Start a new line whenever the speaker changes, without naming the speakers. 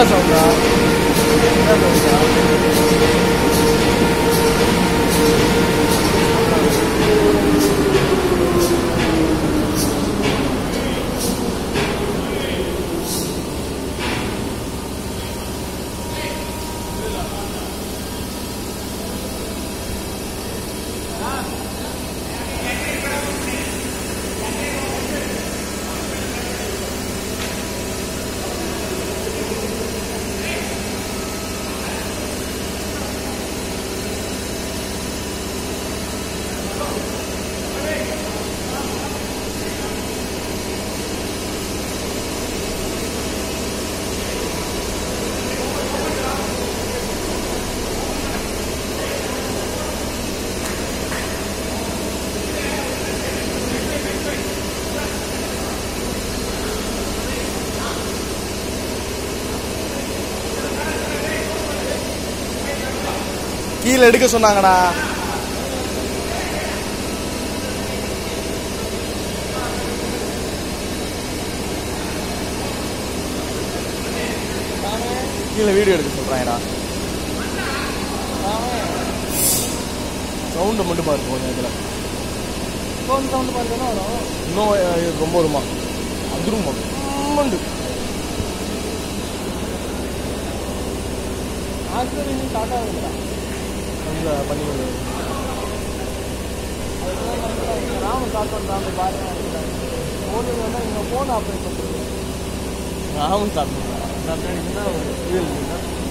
என்ன சவுண்டா என்ன சவுண்டா கீழே எடுக்க சொன்னாங்கடா கீழே வீடியோ எடுக்க சொல்றாங்கடா சவுண்டை மட்டும் பாரு கொஞ்சம் இதில்
ஃபோன் சவுண்ட் பார்த்தீங்கன்னா வரும்
இன்னும் அஹ், ரொம்ப வருமா அதிருமா உம்மண்டு
ஆக்சுவலி இன்னும் ஸ்டார்ட் ஆகுதுடா
அந்த பண்ணி
ராம ஸ்டார்ட் பண்ணுறாங்க பாருங்க ஃபோனு வேணா இங்கே ஃபோன் ஆப்ரேட் பண்ணுறது
ராமன் ஸ்டார்ட் பண்ணுறான் ஸ்டார்ட் பண்ணிங்கன்னா